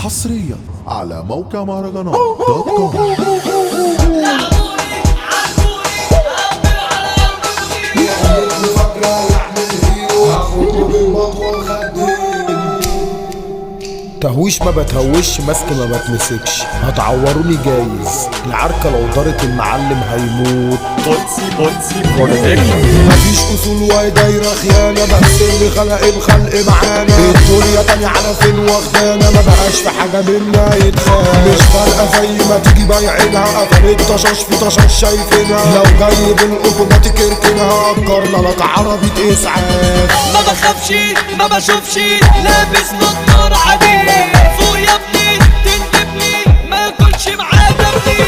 حصريا على موقع مهرجانات دوت كوم تهويش ما بتهوش ماسك ما بتمسكش هتعوروني جايز العركة لو دارت المعلم هيموت مفيش اصول وهي دايرة خيانة بس اللي خلق الخلق معانا الدنيا تاني على فين واخدانا ما بقاش في حاجة منا يتخان مش فارقة زي ما تيجي بايعينها قفلت طشاش في طشاش شايفينها لو جاي بالاوتوماتيك اركنها اجرنا لك عربية اسعاف ما بخافش ما بشوفش لابس نضارة عادي فوق يا ابني تندبني ما يكونش معاك ابني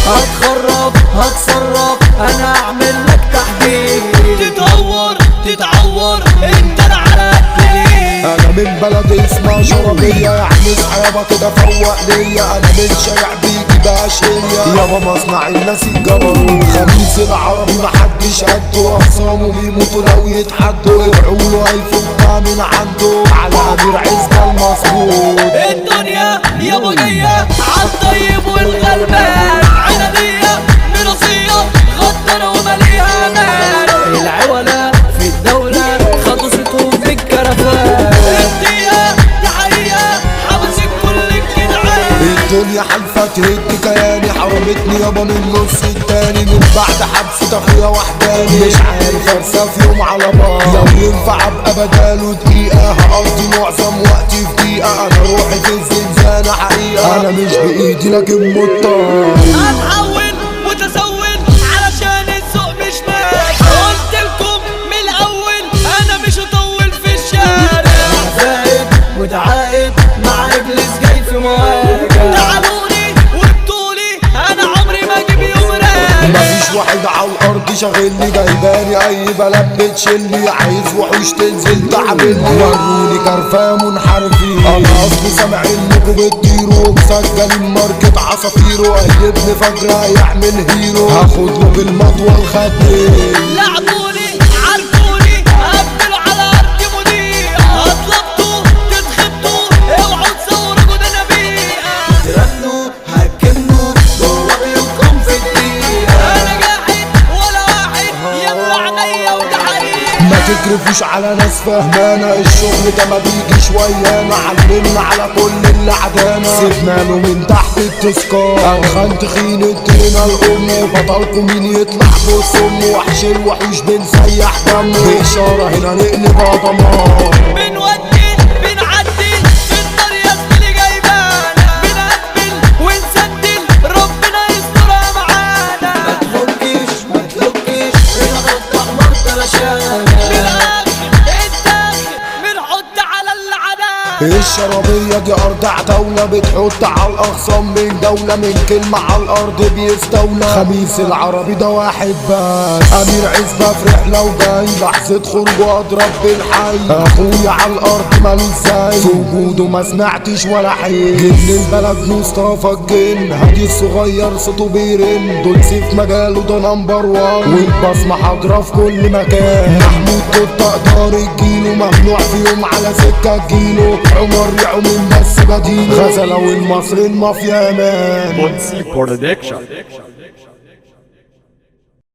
هتخرب هتصرف انا اعمل لك تحديد تتهور تتعور انت انا على الدليل انا من بلد اسمها شربية يعني صحابة كده فوق ليا انا من شارع بيجي باشية يابا مصنع الناس الجبروت خميس العربي محدش قده اخصامه بيموتوا لو يتحدوا يقولوا هيفوتها من عنده على امير عزة المظبوط الدنيا يا بنية عالطيب والغلبان عنادية مرصية غدارة ومليئة امان العولة في الدولة خدوا صيتهم في الكرفان الدقيقة دي حقيقة حبست كل الجدعان الدنيا حلفة تهد كياني حرمتني يابا من النص التاني من بعد حبس تخية وحداني مش عارف ارسى في يوم على بعض لو ينفع ابقى بداله دقيقة هقضي معظم وقتي في دقيقة انا روحي في الزنزانة حقيقة انا مش بايدي لكن مضطر اتحول وتسول علشان السوق مش ماشي قلت لكم من الاول انا مش هطول في الشارع زائد متعاقد مع ابليس جاي في مواجهه تعالوني وابتولي انا عمري ما اجيب يوم راجع مفيش واحد على الارض شاغلني جايباني اي بلد بتشيلني عايز وحوش تنزل تعملني وروني كرفة منحرفين انا اصلي سامع انكم بتطيروا مسجل ماركة عصافيره اي ابن فجر هيعمل هيرو هاخده بالمطوة الخدين لعبوني عرفوني قبلوا على ارض مضيئة اطلبتوا تتخبطوا اوعوا تصوروا جدنا بيئة ترنوا هكنوا جوا بيوتكم في الدقيقة انا جاحد ولا واحد يبلع عينيا وده حقيقة ما تكرفوش على ناس فهمانة الشغل ده ما بيجيش ويانا علمنا على كل اللي عدانا سيبنا له من تحت التذكار أنخان تخين ادينا الأم بطلكم مين يطلع بالسم وحش الوحوش بنسيح دمه بإشارة هنا نقلبها دمار بنودي بنعدي في النار يا زميلي جايبانا بنقبل ونسدل ربنا يسترها معانا ما تفكش ما تفكش هنا خط احمر تلاشانا بالاخر الداخل بنحط على اللي عدانا الشرابية دي أرض عتاولة بتحط على الأخصام من دولة من كلمة على الأرض بيستولى خميس العربي ده واحد بس أمير عزبة في رحلة وجاي لحظة خروج وأضرب بالحي أخويا على الأرض مالوش زي في وجوده ما سمعتش ولا حين جن البلد مصطفى الجن هادي الصغير صوته بيرن دول سيف مجاله ده نمبر وان والبصمة حاضرة في كل مكان محمود توتا إقدار الجيلو ممنوع في يوم على سكة جيلو عمر يعوم بس بديله غزلة والمصري المافيا مان Bonsi Production.